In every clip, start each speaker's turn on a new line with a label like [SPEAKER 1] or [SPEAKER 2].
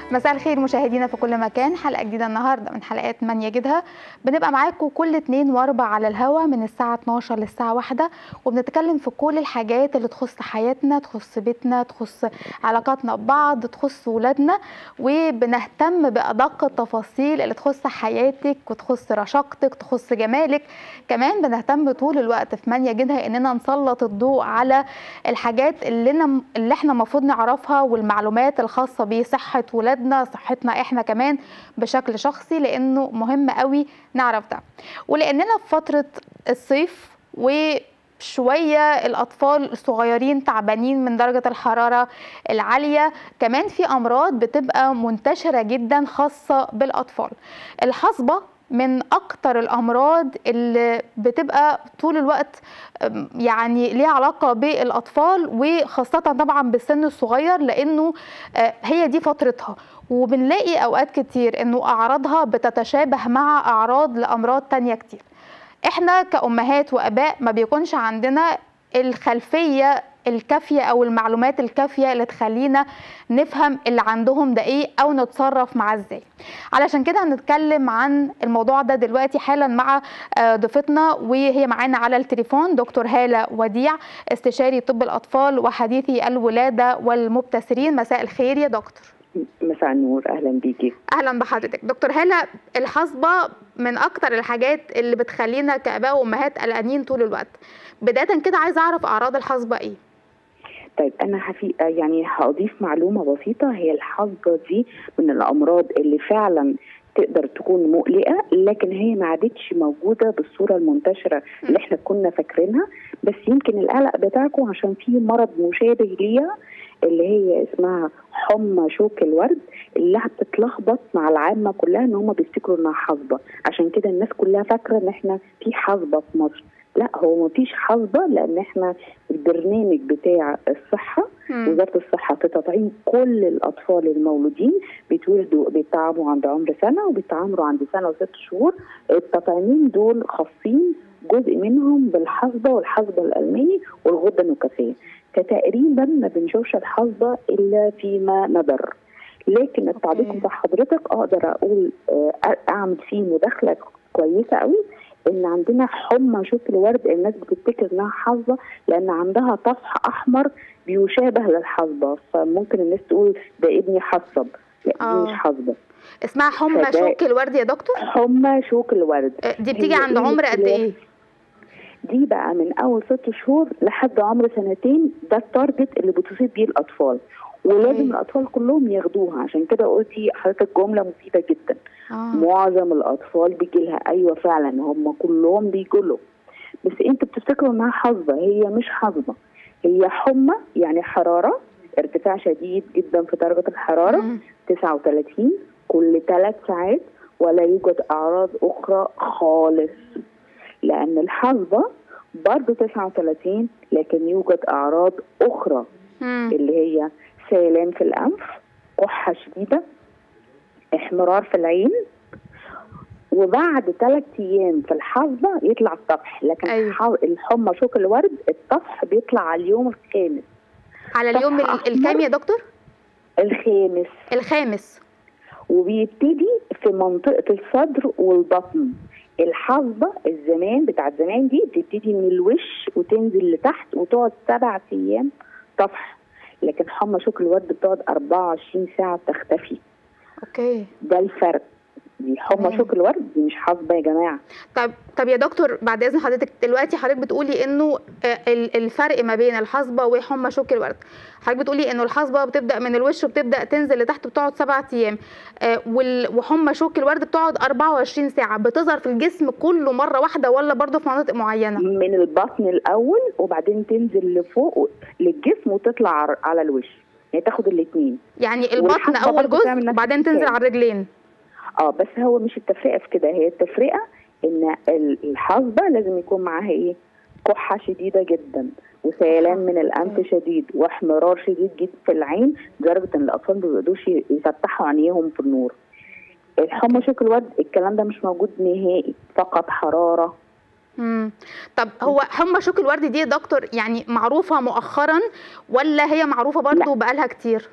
[SPEAKER 1] مساء الخير مشاهدينا في كل مكان حلقه جديده النهارده من حلقات من يجدها بنبقى معاكم كل اتنين واربع على الهوا من الساعه 12 للساعه واحدة وبنتكلم في كل الحاجات اللي تخص حياتنا تخص بيتنا تخص علاقاتنا ببعض تخص ولادنا وبنهتم بادق التفاصيل اللي تخص حياتك وتخص رشاقتك تخص جمالك كمان بنهتم طول الوقت في من يجدها اننا نسلط الضوء على الحاجات اللي, أنا اللي احنا المفروض نعرفها والمعلومات الخاصه بصحه ولادنا صحتنا احنا كمان بشكل شخصي لانه مهم قوي نعرف ده ولاننا في فتره الصيف وشوية الأطفال الصغيرين تعبانين من درجة الحرارة العالية كمان في أمراض بتبقى منتشرة جدا خاصة بالأطفال الحصبة من اكتر الامراض اللي بتبقى طول الوقت يعني ليها علاقه بالاطفال وخاصه طبعا بالسن الصغير لانه هي دي فترتها وبنلاقي اوقات كتير انه اعراضها بتتشابه مع اعراض لامراض تانية كتير احنا كامهات واباء ما بيكونش عندنا الخلفيه الكافيه او المعلومات الكافيه اللي تخلينا نفهم اللي عندهم ده ايه او نتصرف معاه ازاي علشان كده هنتكلم عن الموضوع ده دلوقتي حالا مع ضيفتنا وهي معانا على التليفون دكتور هاله وديع استشاري طب الاطفال وحديثي الولاده والمبتسرين مساء الخير يا دكتور
[SPEAKER 2] مساء النور اهلا بيكي
[SPEAKER 1] اهلا بحضرتك دكتور هاله الحصبه من اكتر الحاجات اللي بتخلينا كاباء وامهات قلقانين طول الوقت بدايه كده عايزه اعرف اعراض الحصبه ايه
[SPEAKER 2] طيب انا هفي يعني هضيف معلومه بسيطه هي الحصبه دي من الامراض اللي فعلا تقدر تكون مقلقه لكن هي ما عادتش موجوده بالصوره المنتشره اللي احنا كنا فاكرينها بس يمكن القلق بتاعكم عشان في مرض مشابه ليها اللي هي اسمها حمى شوك الورد اللي بتتلخبط مع العامه كلها ان هم بيفتكروا انها حصبه عشان كده الناس كلها فاكره ان احنا في حصبه في مصر لا هو ما فيش حصبه لان احنا البرنامج بتاع الصحه مم. وزاره الصحه في تطعيم كل الاطفال المولودين بيتولدوا بيتعاموا عند عمر سنه وبيتعاملوا عند سنه وست شهور التطعيمين دول خاصين جزء منهم بالحصبه والحصبه الالماني والغده النكافيه فتقريبا ما بنشوفش الحصبه الا فيما ندر لكن التعليق بتاع حضرتك اقدر اقول اعمل فيه مداخله كويسه قوي ان عندنا حمى شوك الورد الناس بتفتكر انها حصبه لان عندها طفح احمر بيشابه للحصبه فممكن الناس تقول ده ابني حصب لا دي مش حصبه
[SPEAKER 1] اسمها حمى شوك الورد يا دكتور
[SPEAKER 2] حمى شوك الورد
[SPEAKER 1] دي بتيجي عند عمر قد ايه
[SPEAKER 2] دي بقى من اول ست شهور لحد عمر سنتين ده التارجت اللي بتصيب بيه الاطفال ولازم أي. الاطفال كلهم ياخدوها عشان كده قلتي حضرتك جمله مفيده جدا آه. معظم الاطفال بيجي لها ايوه فعلا هم كلهم بيجوا له بس انتوا بتفتكروا انها حصبه هي مش حصبه هي حمى يعني حراره ارتفاع شديد جدا في درجه الحراره مم. 39 كل ثلاث ساعات ولا يوجد اعراض اخرى خالص لان الحصبه برضه 39 لكن يوجد اعراض اخرى
[SPEAKER 1] مم.
[SPEAKER 2] اللي هي سيلان في الانف كحه شديده احمرار في العين وبعد ثلاث ايام في الحصبه يطلع الطفح لكن
[SPEAKER 1] أيوة.
[SPEAKER 2] الحمى شوك الورد الطفح بيطلع على اليوم الخامس
[SPEAKER 1] على اليوم الكام يا دكتور
[SPEAKER 2] الخامس
[SPEAKER 1] الخامس
[SPEAKER 2] وبيبتدي في منطقه الصدر والبطن الحصبه الزمان بتاعت زمان دي بتبتدي من الوش وتنزل لتحت وتقعد سبع ايام طفح لكن حمى شوك الورد بتقعد 24 ساعه تختفي
[SPEAKER 1] اوكي
[SPEAKER 2] ده الفرق دي حمى شوك الورد دي مش حصبه يا جماعه
[SPEAKER 1] طب طب يا دكتور بعد اذن حضرتك دلوقتي حضرتك بتقولي انه الفرق ما بين الحصبه وحمى شوك الورد حضرتك بتقولي انه الحصبه بتبدا من الوش وبتبدا تنزل لتحت بتقعد سبعة ايام وحمى شوك الورد بتقعد 24 ساعه بتظهر في الجسم كله مره واحده ولا برضه في مناطق معينه
[SPEAKER 2] من البطن الاول وبعدين تنزل لفوق للجسم وتطلع على الوش يعني تاخد الاثنين
[SPEAKER 1] يعني البطن اول جزء وبعدين تنزل على الرجلين
[SPEAKER 2] اه بس هو مش التفرقه في كده هي التفرقه ان الحصبه لازم يكون معاها ايه كحه شديده جدا وسيلان من الانف شديد واحمرار شديد جدا في العين لدرجه ان الاطفال ما بيقدروش يفتحوا عينيهم في النور الحمى شوك الورد الكلام ده مش موجود نهائي فقط حراره
[SPEAKER 1] امم طب هو حمى شوك الورد دي يا دكتور يعني معروفه مؤخرا ولا هي معروفه برضو بقالها كتير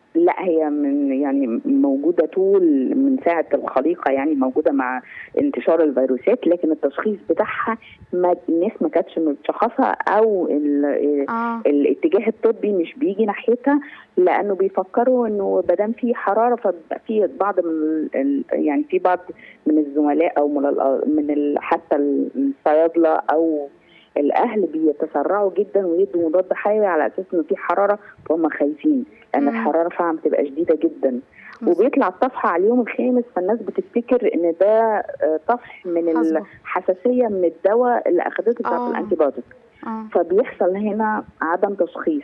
[SPEAKER 2] لا هي من يعني موجوده طول من ساعه الخليقه يعني موجوده مع انتشار الفيروسات لكن التشخيص بتاعها ما الناس ما كانتش متشخصها او ال-
[SPEAKER 1] اه
[SPEAKER 2] الاتجاه الطبي مش بيجي ناحيتها لانه بيفكروا انه ما دام في حراره فبقى في بعض من ال- ال- يعني في بعض من الزملاء او من ال- من ال- حتى الصيادله او الاهل بيتسرعوا جدا ويدوا مضاد حيوي على اساس انه في حراره فهم خايفين لان
[SPEAKER 1] مم.
[SPEAKER 2] الحراره فعلا بتبقى شديده جدا
[SPEAKER 1] بس-
[SPEAKER 2] وبيطلع الطفح على اليوم الخامس فالناس بتفتكر ان ده آه، طفح من
[SPEAKER 1] حصبة.
[SPEAKER 2] الحساسيه من الدواء اللي اخدته بتاعت
[SPEAKER 1] آه.
[SPEAKER 2] الانتي بايوتيك
[SPEAKER 1] اه
[SPEAKER 2] فبيحصل هنا عدم تشخيص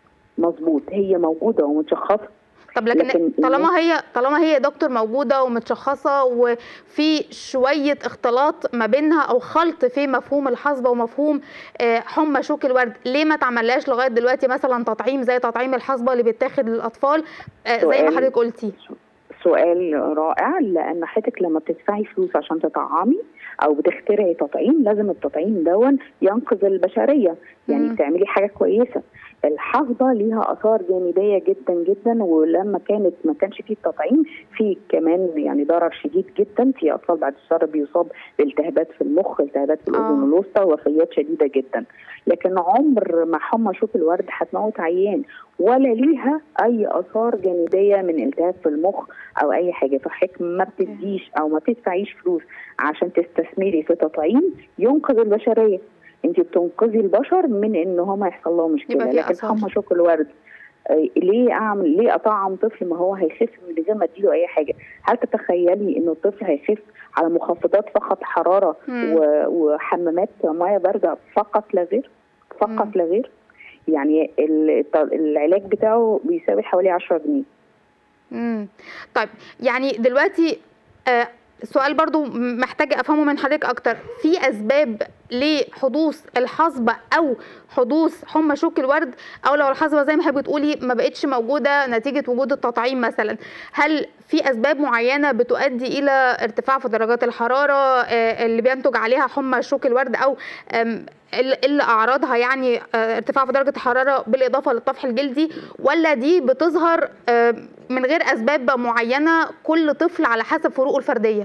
[SPEAKER 2] مظبوط هي موجوده ومتشخصه
[SPEAKER 1] طب لكن,
[SPEAKER 2] لكن
[SPEAKER 1] طالما هي طالما هي دكتور موجوده ومتشخصه وفي شويه اختلاط ما بينها او خلط في مفهوم الحصبه ومفهوم آه، حمى شوك الورد ليه ما تعملهاش لغايه دلوقتي مثلا تطعيم زي تطعيم الحصبه اللي بيتاخد للاطفال آه، زي ما
[SPEAKER 2] سؤال.
[SPEAKER 1] حضرتك قلتي
[SPEAKER 2] سؤال رائع لان حضرتك لما بتدفعي فلوس عشان تطعمي او بتخترعي تطعيم لازم التطعيم دون ينقذ البشريه يعني
[SPEAKER 1] مم.
[SPEAKER 2] بتعملي حاجه كويسه الحصبه ليها اثار جانبيه جدا جدا ولما كانت ما كانش فيه التطعيم في كمان يعني ضرر شديد جدا في اطفال بعد الشر بيصاب بالتهابات في المخ التهابات في الاذن
[SPEAKER 1] آه.
[SPEAKER 2] الوسطى وفيات شديده جدا لكن عمر ما حمى شوك الورد هتموت عيان ولا ليها اي اثار جانبيه من التهاب في المخ او اي حاجه فحضرتك ما بتديش او ما بتدفعيش فلوس عشان تستثمري في تطعيم ينقذ البشريه انت بتنقذي البشر من ان هم يحصل لهم مشكله
[SPEAKER 1] يبقى في
[SPEAKER 2] لكن
[SPEAKER 1] آثار.
[SPEAKER 2] حمى شوك الورد آه، ليه اعمل ليه اطعم طفل ما هو هيخف من غير ما اديله اي حاجه هل تتخيلي انه الطفل هيخف على مخفضات فقط حراره
[SPEAKER 1] مم.
[SPEAKER 2] و- وحمامات ميه بارده فقط لا غير فقط
[SPEAKER 1] مم.
[SPEAKER 2] لا غير يعني ال- الط- العلاج بتاعه بيساوي حوالي 10 جنيه
[SPEAKER 1] امم طيب يعني دلوقتي آه سؤال برضو محتاجة أفهمه من حضرتك أكتر في أسباب لحدوث الحصبة أو حدوث حمى شوك الورد أو لو الحصبة زي ما حضرتك بتقولي ما بقتش موجودة نتيجة وجود التطعيم مثلا هل في أسباب معينة بتؤدي إلى ارتفاع في درجات الحرارة آه اللي بينتج عليها حمى شوك الورد أو آم، اللي اللي أعراضها يعني آه ارتفاع في درجة الحرارة بالإضافة للطفح الجلدي ولا دي بتظهر آه من غير أسباب معينة كل طفل على حسب فروقه الفردية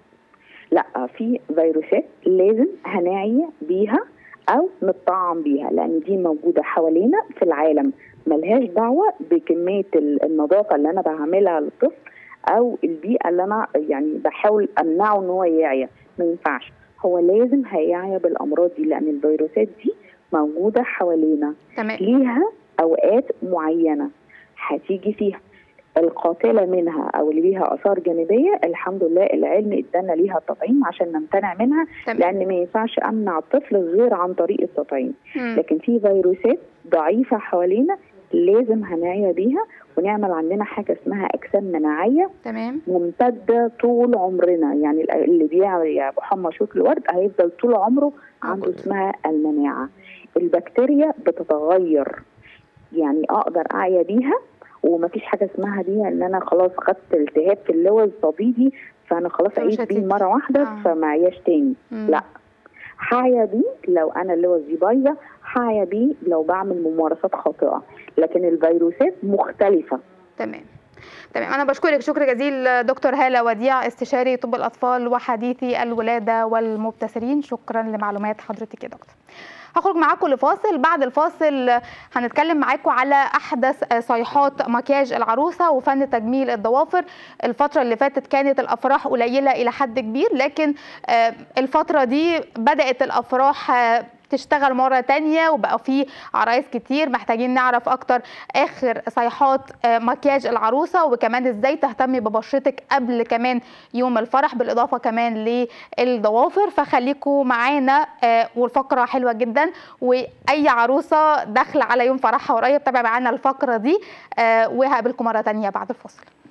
[SPEAKER 2] لا في فيروسات لازم هنعي بيها او نطعم بيها لان دي موجوده حوالينا في العالم ملهاش دعوه بكميه ال- النظافه اللي انا بعملها للطفل او البيئه اللي انا يعني بحاول امنعه ان هو يعيا ما ينفعش هو لازم هيعيا بالامراض دي لان الفيروسات دي موجوده حوالينا
[SPEAKER 1] تمام
[SPEAKER 2] ليها اوقات معينه هتيجي فيها القاتله منها او اللي ليها اثار جانبيه الحمد لله العلم ادانا ليها التطعيم عشان نمتنع منها
[SPEAKER 1] تمام
[SPEAKER 2] لان ما ينفعش امنع الطفل غير عن طريق التطعيم
[SPEAKER 1] مم.
[SPEAKER 2] لكن في فيروسات ضعيفه حوالينا لازم هنعي بيها ونعمل عندنا حاجه اسمها اجسام مناعيه
[SPEAKER 1] تمام
[SPEAKER 2] ممتده طول عمرنا يعني اللي بيعمل حمى شوك الورد هيفضل طول عمره عنده
[SPEAKER 1] موجود.
[SPEAKER 2] اسمها المناعه البكتيريا بتتغير يعني اقدر اعيا بيها ومفيش حاجه اسمها دي ان انا خلاص خدت التهاب في اللوز صديدي فانا خلاص
[SPEAKER 1] فمش
[SPEAKER 2] اعيش بيه
[SPEAKER 1] هتيجي.
[SPEAKER 2] مره واحده
[SPEAKER 1] آه.
[SPEAKER 2] فما عياش تاني
[SPEAKER 1] مم.
[SPEAKER 2] لا هعيا بيه لو انا اللوز دي بايظه هعيا بيه لو بعمل ممارسات خاطئه لكن الفيروسات مختلفه
[SPEAKER 1] تمام تمام انا بشكرك شكر جزيل دكتور هاله وديع استشاري طب الاطفال وحديثي الولاده والمبتسرين شكرا لمعلومات حضرتك يا دكتور هخرج معاكم لفاصل بعد الفاصل هنتكلم معاكم على احدث صيحات مكياج العروسه وفن تجميل الضوافر الفتره اللي فاتت كانت الافراح قليله الى حد كبير لكن آه، الفتره دي بدات الافراح آه، تشتغل مرة تانية وبقى في عرايس كتير محتاجين نعرف أكتر آخر صيحات آه، مكياج العروسة وكمان إزاي تهتمي ببشرتك قبل كمان يوم الفرح بالإضافة كمان للضوافر فخليكم معانا آه، والفقرة حلوة جدا وأي عروسة داخلة على يوم فرحها قريب تابع معانا الفقرة دي آه، وهقابلكم مرة تانية بعد الفاصل